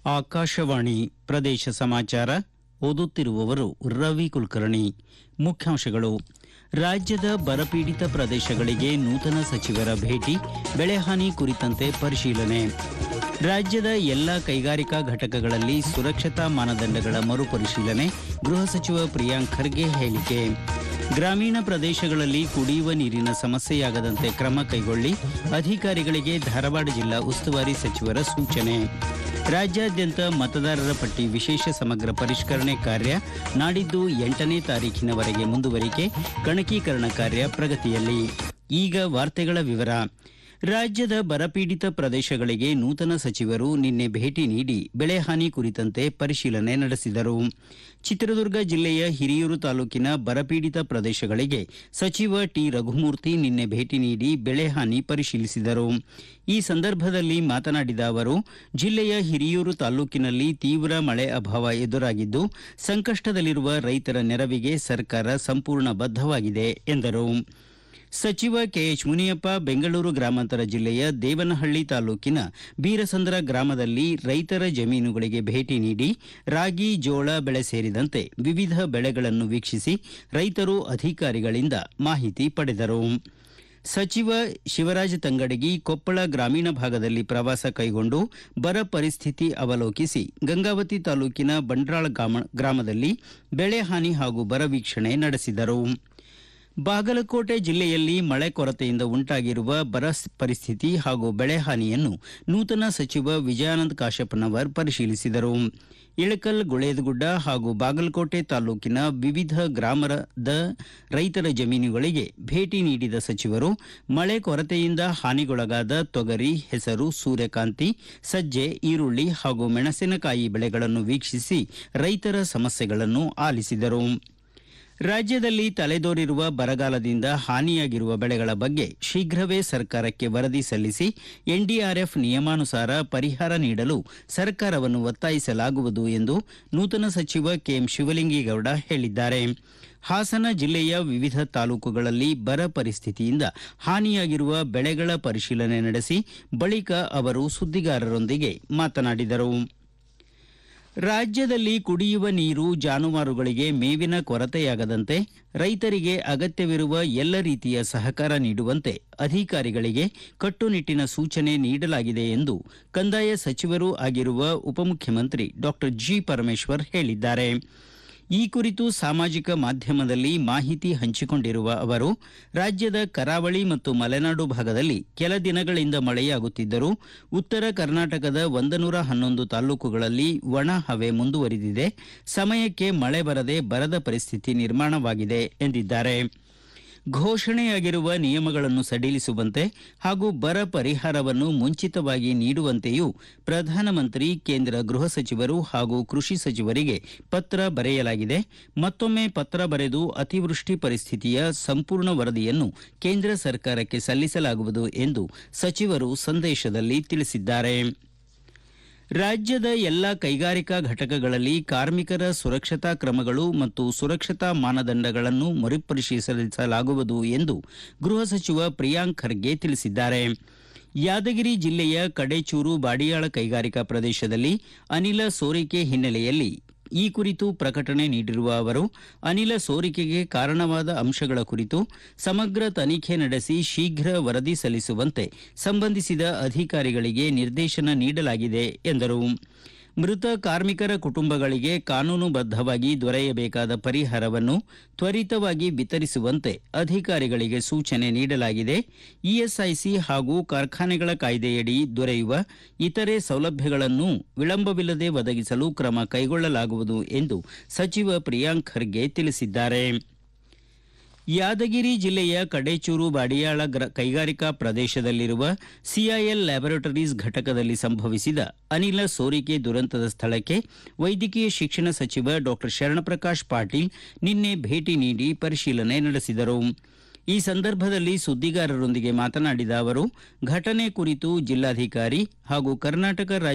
ಆಕಾಶವಾಣಿ ಪ್ರದೇಶ ಸಮಾಚಾರ ಓದುತ್ತಿರುವವರು ರವಿ ಕುಲಕರ್ಣಿ ಮುಖ್ಯಾಂಶಗಳು ರಾಜ್ಯದ ಬರಪೀಡಿತ ಪ್ರದೇಶಗಳಿಗೆ ನೂತನ ಸಚಿವರ ಭೇಟಿ ಬೆಳೆಹಾನಿ ಕುರಿತಂತೆ ಪರಿಶೀಲನೆ ರಾಜ್ಯದ ಎಲ್ಲ ಕೈಗಾರಿಕಾ ಘಟಕಗಳಲ್ಲಿ ಸುರಕ್ಷತಾ ಮಾನದಂಡಗಳ ಮರುಪರಿಶೀಲನೆ ಗೃಹ ಸಚಿವ ಪ್ರಿಯಾಂಕ್ ಖರ್ಗೆ ಹೇಳಿಕೆ ಗ್ರಾಮೀಣ ಪ್ರದೇಶಗಳಲ್ಲಿ ಕುಡಿಯುವ ನೀರಿನ ಸಮಸ್ಯೆಯಾಗದಂತೆ ಕ್ರಮ ಕೈಗೊಳ್ಳಿ ಅಧಿಕಾರಿಗಳಿಗೆ ಧಾರವಾಡ ಜಿಲ್ಲಾ ಉಸ್ತುವಾರಿ ಸಚಿವರ ಸೂಚನೆ ರಾಜ್ಯಾದ್ಯಂತ ಮತದಾರರ ಪಟ್ಟಿ ವಿಶೇಷ ಸಮಗ್ರ ಪರಿಷ್ಕರಣೆ ಕಾರ್ಯ ನಾಡಿದ್ದು ಎಂಟನೇ ತಾರೀಖಿನವರೆಗೆ ಮುಂದುವರಿಕೆ ಗಣಕೀಕರಣ ಕಾರ್ಯ ಪ್ರಗತಿಯಲ್ಲಿ ಈಗ ವಾರ್ತೆಗಳ ವಿವರ ರಾಜ್ಯದ ಬರಪೀಡಿತ ಪ್ರದೇಶಗಳಿಗೆ ನೂತನ ಸಚಿವರು ನಿನ್ನೆ ಭೇಟಿ ನೀಡಿ ಬೆಳೆಹಾನಿ ಕುರಿತಂತೆ ಪರಿಶೀಲನೆ ನಡೆಸಿದರು ಚಿತ್ರದುರ್ಗ ಜಿಲ್ಲೆಯ ಹಿರಿಯೂರು ತಾಲೂಕಿನ ಬರಪೀಡಿತ ಪ್ರದೇಶಗಳಿಗೆ ಸಚಿವ ಟಿ ರಘುಮೂರ್ತಿ ನಿನ್ನೆ ಭೇಟಿ ನೀಡಿ ಬೆಳೆಹಾನಿ ಪರಿಶೀಲಿಸಿದರು ಈ ಸಂದರ್ಭದಲ್ಲಿ ಮಾತನಾಡಿದ ಅವರು ಜಿಲ್ಲೆಯ ಹಿರಿಯೂರು ತಾಲೂಕಿನಲ್ಲಿ ತೀವ್ರ ಮಳೆ ಅಭಾವ ಎದುರಾಗಿದ್ದು ಸಂಕಷ್ಟದಲ್ಲಿರುವ ರೈತರ ನೆರವಿಗೆ ಸರ್ಕಾರ ಸಂಪೂರ್ಣ ಬದ್ಧವಾಗಿದೆ ಎಂದರು ಸಚಿವ ಕೆಎಚ್ ಮುನಿಯಪ್ಪ ಬೆಂಗಳೂರು ಗ್ರಾಮಾಂತರ ಜಿಲ್ಲೆಯ ದೇವನಹಳ್ಳಿ ತಾಲೂಕಿನ ಬೀರಸಂದ್ರ ಗ್ರಾಮದಲ್ಲಿ ರೈತರ ಜಮೀನುಗಳಿಗೆ ಭೇಟಿ ನೀಡಿ ರಾಗಿ ಜೋಳ ಬೆಳೆ ಸೇರಿದಂತೆ ವಿವಿಧ ಬೆಳೆಗಳನ್ನು ವೀಕ್ಷಿಸಿ ರೈತರು ಅಧಿಕಾರಿಗಳಿಂದ ಮಾಹಿತಿ ಪಡೆದರು ಸಚಿವ ಶಿವರಾಜ ತಂಗಡಗಿ ಕೊಪ್ಪಳ ಗ್ರಾಮೀಣ ಭಾಗದಲ್ಲಿ ಪ್ರವಾಸ ಕೈಗೊಂಡು ಬರ ಪರಿಸ್ಥಿತಿ ಅವಲೋಕಿಸಿ ಗಂಗಾವತಿ ತಾಲೂಕಿನ ಬಂಡ್ರಾಳ ಗ್ರಾಮದಲ್ಲಿ ಬೆಳೆ ಹಾನಿ ಹಾಗೂ ಬರ ವೀಕ್ಷಣೆ ನಡೆಸಿದರು ಬಾಗಲಕೋಟೆ ಜಿಲ್ಲೆಯಲ್ಲಿ ಮಳೆ ಕೊರತೆಯಿಂದ ಉಂಟಾಗಿರುವ ಬರ ಪರಿಸ್ಥಿತಿ ಹಾಗೂ ಬೆಳೆ ಹಾನಿಯನ್ನು ನೂತನ ಸಚಿವ ವಿಜಯಾನಂದ ಕಾಶಪ್ಪನವರ್ ಪರಿಶೀಲಿಸಿದರು ಇಳಕಲ್ ಗುಳೇದಗುಡ್ಡ ಹಾಗೂ ಬಾಗಲಕೋಟೆ ತಾಲೂಕಿನ ವಿವಿಧ ಗ್ರಾಮದ ರೈತರ ಜಮೀನುಗಳಿಗೆ ಭೇಟಿ ನೀಡಿದ ಸಚಿವರು ಮಳೆ ಕೊರತೆಯಿಂದ ಹಾನಿಗೊಳಗಾದ ತೊಗರಿ ಹೆಸರು ಸೂರ್ಯಕಾಂತಿ ಸಜ್ಜೆ ಈರುಳ್ಳಿ ಹಾಗೂ ಮೆಣಸಿನಕಾಯಿ ಬೆಳೆಗಳನ್ನು ವೀಕ್ಷಿಸಿ ರೈತರ ಸಮಸ್ಯೆಗಳನ್ನು ಆಲಿಸಿದರು ರಾಜ್ಯದಲ್ಲಿ ತಲೆದೋರಿರುವ ಬರಗಾಲದಿಂದ ಹಾನಿಯಾಗಿರುವ ಬೆಳೆಗಳ ಬಗ್ಗೆ ಶೀಘ್ರವೇ ಸರ್ಕಾರಕ್ಕೆ ವರದಿ ಸಲ್ಲಿಸಿ ಎನ್ಡಿಆರ್ಎಫ್ ನಿಯಮಾನುಸಾರ ಪರಿಹಾರ ನೀಡಲು ಸರ್ಕಾರವನ್ನು ಒತ್ತಾಯಿಸಲಾಗುವುದು ಎಂದು ನೂತನ ಸಚಿವ ಕೆಎಂ ಶಿವಲಿಂಗೇಗೌಡ ಹೇಳಿದ್ದಾರೆ ಹಾಸನ ಜಿಲ್ಲೆಯ ವಿವಿಧ ತಾಲೂಕುಗಳಲ್ಲಿ ಬರ ಪರಿಸ್ಥಿತಿಯಿಂದ ಹಾನಿಯಾಗಿರುವ ಬೆಳೆಗಳ ಪರಿಶೀಲನೆ ನಡೆಸಿ ಬಳಿಕ ಅವರು ಸುದ್ದಿಗಾರರೊಂದಿಗೆ ಮಾತನಾಡಿದರು ರಾಜ್ಯದಲ್ಲಿ ಕುಡಿಯುವ ನೀರು ಜಾನುವಾರುಗಳಿಗೆ ಮೇವಿನ ಕೊರತೆಯಾಗದಂತೆ ರೈತರಿಗೆ ಅಗತ್ಯವಿರುವ ಎಲ್ಲ ರೀತಿಯ ಸಹಕಾರ ನೀಡುವಂತೆ ಅಧಿಕಾರಿಗಳಿಗೆ ಕಟ್ಟುನಿಟ್ಟಿನ ಸೂಚನೆ ನೀಡಲಾಗಿದೆ ಎಂದು ಕಂದಾಯ ಸಚಿವರೂ ಆಗಿರುವ ಉಪಮುಖ್ಯಮಂತ್ರಿ ಡಾಕ್ಟರ್ ಜಿ ಪರಮೇಶ್ವರ್ ಹೇಳಿದ್ದಾರೆ ಈ ಕುರಿತು ಸಾಮಾಜಿಕ ಮಾಧ್ಯಮದಲ್ಲಿ ಮಾಹಿತಿ ಹಂಚಿಕೊಂಡಿರುವ ಅವರು ರಾಜ್ಯದ ಕರಾವಳಿ ಮತ್ತು ಮಲೆನಾಡು ಭಾಗದಲ್ಲಿ ಕೆಲ ದಿನಗಳಿಂದ ಮಳೆಯಾಗುತ್ತಿದ್ದರೂ ಉತ್ತರ ಕರ್ನಾಟಕದ ಒಂದನೂರ ಹನ್ನೊಂದು ತಾಲೂಕುಗಳಲ್ಲಿ ಒಣ ಹವೆ ಮುಂದುವರಿದಿದೆ ಸಮಯಕ್ಕೆ ಮಳೆ ಬರದೆ ಬರದ ಪರಿಸ್ಥಿತಿ ನಿರ್ಮಾಣವಾಗಿದೆ ಎಂದಿದ್ದಾರೆ ಘೋಷಣೆಯಾಗಿರುವ ನಿಯಮಗಳನ್ನು ಸಡಿಲಿಸುವಂತೆ ಹಾಗೂ ಬರ ಪರಿಹಾರವನ್ನು ಮುಂಚಿತವಾಗಿ ನೀಡುವಂತೆಯೂ ಪ್ರಧಾನಮಂತ್ರಿ ಕೇಂದ್ರ ಗೃಹ ಸಚಿವರು ಹಾಗೂ ಕೃಷಿ ಸಚಿವರಿಗೆ ಪತ್ರ ಬರೆಯಲಾಗಿದೆ ಮತ್ತೊಮ್ಮೆ ಪತ್ರ ಬರೆದು ಅತಿವೃಷ್ಟಿ ಪರಿಸ್ಥಿತಿಯ ಸಂಪೂರ್ಣ ವರದಿಯನ್ನು ಕೇಂದ್ರ ಸರ್ಕಾರಕ್ಕೆ ಸಲ್ಲಿಸಲಾಗುವುದು ಎಂದು ಸಚಿವರು ಸಂದೇಶದಲ್ಲಿ ತಿಳಿಸಿದ್ದಾರೆ ರಾಜ್ಯದ ಎಲ್ಲ ಕೈಗಾರಿಕಾ ಘಟಕಗಳಲ್ಲಿ ಕಾರ್ಮಿಕರ ಸುರಕ್ಷತಾ ಕ್ರಮಗಳು ಮತ್ತು ಸುರಕ್ಷತಾ ಮಾನದಂಡಗಳನ್ನು ಮರುಪರಿಶೀಲಿಸಲಾಗುವುದು ಎಂದು ಗೃಹ ಸಚಿವ ಪ್ರಿಯಾಂಕ್ ಖರ್ಗೆ ತಿಳಿಸಿದ್ದಾರೆ ಯಾದಗಿರಿ ಜಿಲ್ಲೆಯ ಕಡೇಚೂರು ಬಾಡಿಯಾಳ ಕೈಗಾರಿಕಾ ಪ್ರದೇಶದಲ್ಲಿ ಅನಿಲ ಸೋರಿಕೆ ಹಿನ್ನೆಲೆಯಲ್ಲಿ ಈ ಕುರಿತು ಪ್ರಕಟಣೆ ನೀಡಿರುವ ಅವರು ಅನಿಲ ಸೋರಿಕೆಗೆ ಕಾರಣವಾದ ಅಂಶಗಳ ಕುರಿತು ಸಮಗ್ರ ತನಿಖೆ ನಡೆಸಿ ಶೀಘ್ರ ವರದಿ ಸಲ್ಲಿಸುವಂತೆ ಸಂಬಂಧಿಸಿದ ಅಧಿಕಾರಿಗಳಿಗೆ ನಿರ್ದೇಶನ ನೀಡಲಾಗಿದೆ ಎಂದರು ಮೃತ ಕಾರ್ಮಿಕರ ಕುಟುಂಬಗಳಿಗೆ ಕಾನೂನುಬದ್ಧವಾಗಿ ದೊರೆಯಬೇಕಾದ ಪರಿಹಾರವನ್ನು ತ್ವರಿತವಾಗಿ ವಿತರಿಸುವಂತೆ ಅಧಿಕಾರಿಗಳಿಗೆ ಸೂಚನೆ ನೀಡಲಾಗಿದೆ ಇಎಸ್ಐಸಿ ಹಾಗೂ ಕಾರ್ಖಾನೆಗಳ ಕಾಯ್ದೆಯಡಿ ದೊರೆಯುವ ಇತರೆ ಸೌಲಭ್ಯಗಳನ್ನು ವಿಳಂಬವಿಲ್ಲದೆ ಒದಗಿಸಲು ಕ್ರಮ ಕೈಗೊಳ್ಳಲಾಗುವುದು ಎಂದು ಸಚಿವ ಪ್ರಿಯಾಂಕ್ ಖರ್ಗೆ ತಿಳಿಸಿದ್ದಾರೆ ಯಾದಗಿರಿ ಜಿಲ್ಲೆಯ ಕಡೇಚೂರು ಬಾಡಿಯಾಳ ಕೈಗಾರಿಕಾ ಪ್ರದೇಶದಲ್ಲಿರುವ ಸಿಐಎಲ್ ಲ್ಯಾಬೊರೇಟರೀಸ್ ಘಟಕದಲ್ಲಿ ಸಂಭವಿಸಿದ ಅನಿಲ ಸೋರಿಕೆ ದುರಂತದ ಸ್ಥಳಕ್ಕೆ ವೈದ್ಯಕೀಯ ಶಿಕ್ಷಣ ಸಚಿವ ಡಾಕ್ಟರ್ ಶರಣಪ್ರಕಾಶ್ ಪಾಟೀಲ್ ನಿನ್ನೆ ಭೇಟಿ ನೀಡಿ ಪರಿಶೀಲನೆ ನಡೆಸಿದರು ಈ ಸಂದರ್ಭದಲ್ಲಿ ಸುದ್ದಿಗಾರರೊಂದಿಗೆ ಮಾತನಾಡಿದ ಅವರು ಘಟನೆ ಕುರಿತು ಜಿಲ್ಲಾಧಿಕಾರಿ ಹಾಗೂ ಕರ್ನಾಟಕ